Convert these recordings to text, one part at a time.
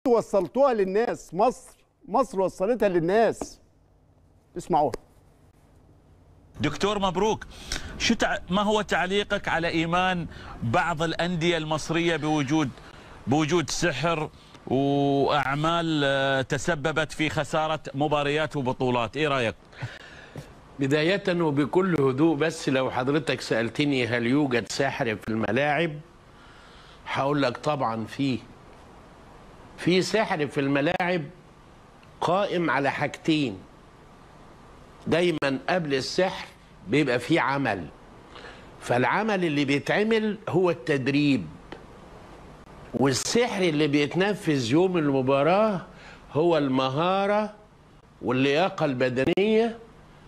انتوا وصلتوها للناس مصر مصر وصلتها للناس اسمعوها دكتور مبروك شو تع... ما هو تعليقك على ايمان بعض الانديه المصريه بوجود بوجود سحر واعمال آه، تسببت في خساره مباريات وبطولات ايه رايك بداية وبكل هدوء بس لو حضرتك سألتني هل يوجد ساحر في الملاعب هقول لك طبعا في في سحر في الملاعب قائم على حاجتين دايما قبل السحر بيبقى في عمل فالعمل اللي بيتعمل هو التدريب والسحر اللي بيتنفذ يوم المباراة هو المهارة واللياقة البدنية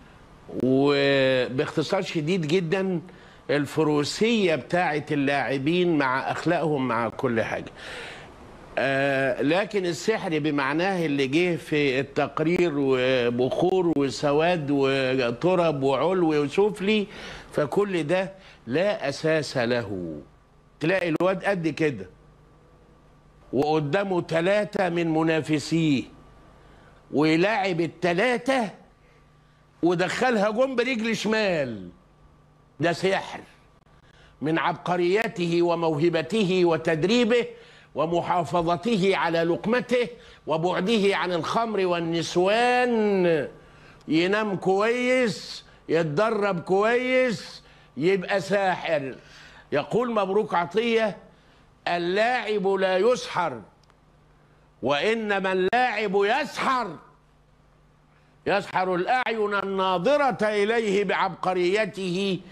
وباختصار شديد جدا الفروسية بتاعة اللاعبين مع أخلاقهم مع كل حاجة آه لكن السحر بمعناه اللي جه في التقرير وبخور وسواد وترب وعلو وسفلي فكل ده لا أساس له تلاقي الواد قد كده وقدامه ثلاثة من منافسيه ويلاعب الثلاثة ودخلها جون برجل شمال ده سحر من عبقريته وموهبته وتدريبه ومحافظته على لقمته وبعده عن الخمر والنسوان ينام كويس يتدرب كويس يبقى ساحر يقول مبروك عطية اللاعب لا يسحر وإنما اللاعب يسحر يسحر الأعين الناظرة إليه بعبقريته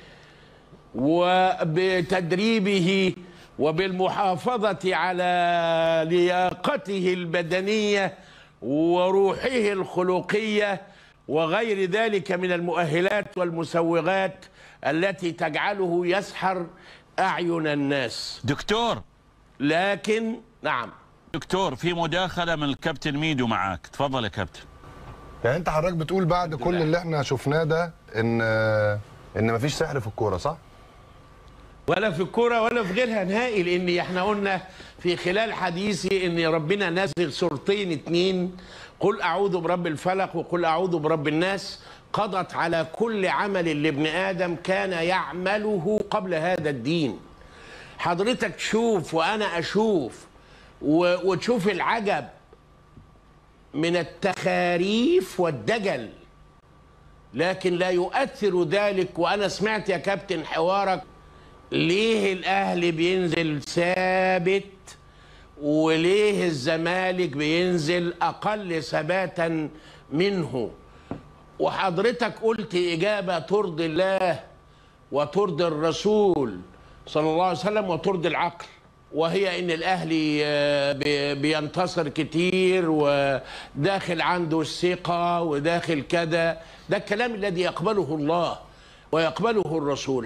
وبتدريبه وبالمحافظة على لياقته البدنية وروحه الخلقية وغير ذلك من المؤهلات والمسوغات التي تجعله يسحر أعين الناس دكتور لكن نعم دكتور في مداخله من الكابتن ميدو معاك تفضل يا كابتن يعني انت حضرتك بتقول بعد كل اللي احنا شفناه ده ان ان مفيش سحر في الكوره صح؟ ولا في الكرة ولا في غيرها نهائي لان احنا قلنا في خلال حديثي ان ربنا نازل سورتين اتنين قل اعوذ برب الفلق وقل اعوذ برب الناس قضت على كل عمل لابن ادم كان يعمله قبل هذا الدين حضرتك تشوف وانا اشوف و- وتشوف العجب من التخاريف والدجل لكن لا يؤثر ذلك وانا سمعت يا كابتن حوارك ليه الاهلي بينزل ثابت وليه الزمالك بينزل اقل ثباتا منه وحضرتك قلت اجابه ترضي الله وترضي الرسول صلى الله عليه وسلم وترضي العقل وهي ان الاهلي آه، بي- بينتصر كتير وداخل عنده الثقه وداخل كذا ده الكلام الذي يقبله الله ويقبله الرسول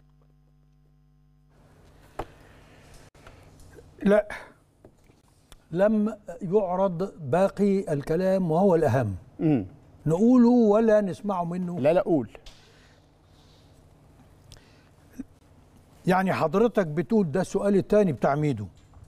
لا لم يعرض باقي الكلام وهو الأهم امم نقوله ولا نسمعه منه لا لا قول يعني حضرتك بتقول ده السؤال الثاني بتاع ميدو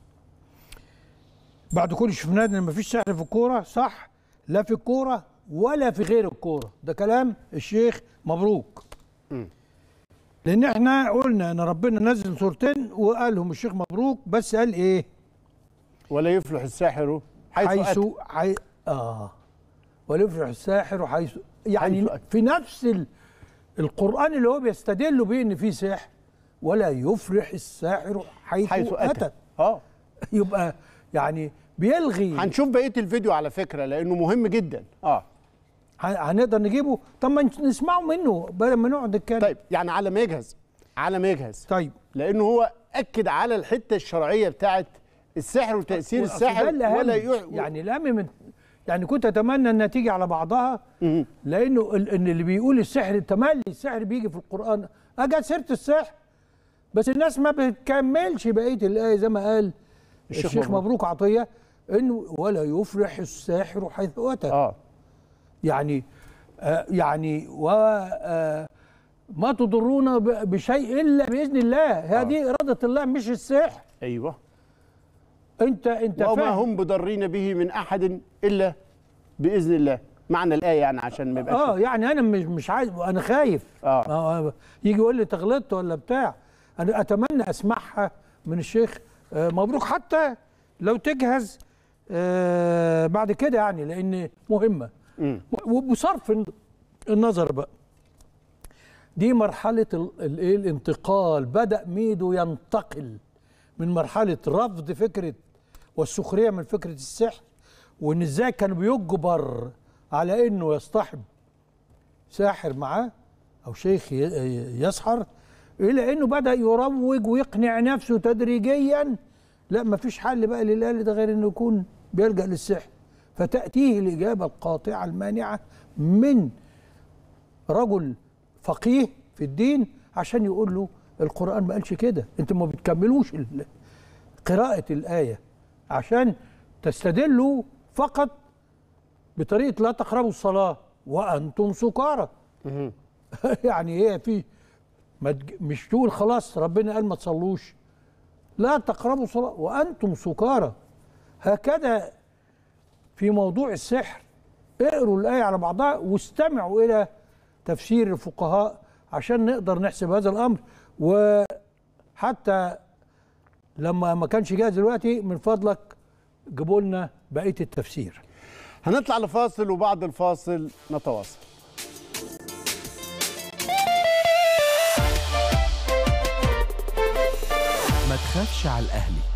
بعد كل شفناه ان مفيش سحر في الكوره صح لا في الكوره ولا في غير الكوره ده كلام الشيخ مبروك لان احنا قلنا ان ربنا نزل صورتين وقالهم الشيخ مبروك بس قال ايه ولا يفلح الساحر حيث, حيث أتى. حي... اه ولا يفلح الساحر حيث يعني حيث أتى. في نفس ال... القرآن اللي هو بيستدل بيه ان في سحر ولا يفلح الساحر حيث, حيث أتى اه يبقى يعني بيلغي هنشوف بقيه الفيديو على فكره لانه مهم جدا اه ه- هنقدر نجيبه طب ما نسمعه منه بدل ما نقعد نتكلم طيب يعني على ما يجهز على ما يجهز طيب لانه هو اكد على الحته الشرعيه بتاعت السحر وتاثير أصل السحر ده الأهم. ولا يع... يعني الأهم من يعني كنت اتمنى انها تيجي على بعضها مم. لانه ال- ان اللي بيقول السحر تملي السحر بيجي في القران اجت سيره السحر بس الناس ما بتكملش بقيه الايه زي ما قال الشيخ الشيخ, مبروك. مبروك عطيه انه ولا يفلح الساحر حيث اتى اه يعني آه يعني و آه ما تضرون ب- بشيء الا باذن الله هذه اراده الله مش السحر ايوه انت انت وما فاهم هم بضارين به من احد الا باذن الله معنى الايه يعني عشان ما يبقاش اه يعني انا مش مش عايز انا خايف آه. آه يجي يقول لي تغلطت ولا بتاع انا اتمنى اسمعها من الشيخ آه مبروك حتى لو تجهز آه بعد كده يعني لان مهمه مم. وبصرف النظر بقى دي مرحله ال- الايه الانتقال بدا ميدو ينتقل من مرحله رفض فكره والسخريه من فكره السحر وان ازاي كان بيجبر على انه يصطحب ساحر معاه او شيخ ي- يسحر الى انه بدا يروج ويقنع نفسه تدريجيا لا ما فيش حل بقى للآل ده غير انه يكون بيلجأ للسحر فتأتيه الإجابة القاطعة المانعة من رجل فقيه في الدين عشان يقول له القرآن ما قالش كده انتوا ما بتكملوش ال- قراءة الآية عشان تستدلوا فقط بطريقة لا تقربوا الصلاة وأنتم سكارى يعني هي في ما تج- مش تقول خلاص ربنا قال ما تصلوش لا تقربوا الصلاة وأنتم سكارى هكذا في موضوع السحر اقروا الآية على بعضها واستمعوا إلى تفسير الفقهاء عشان نقدر نحسب هذا الأمر وحتى لما ما كانش جاهز دلوقتي من فضلك جيبوا لنا بقية التفسير هنطلع لفاصل وبعد الفاصل نتواصل ما تخافش على الأهلي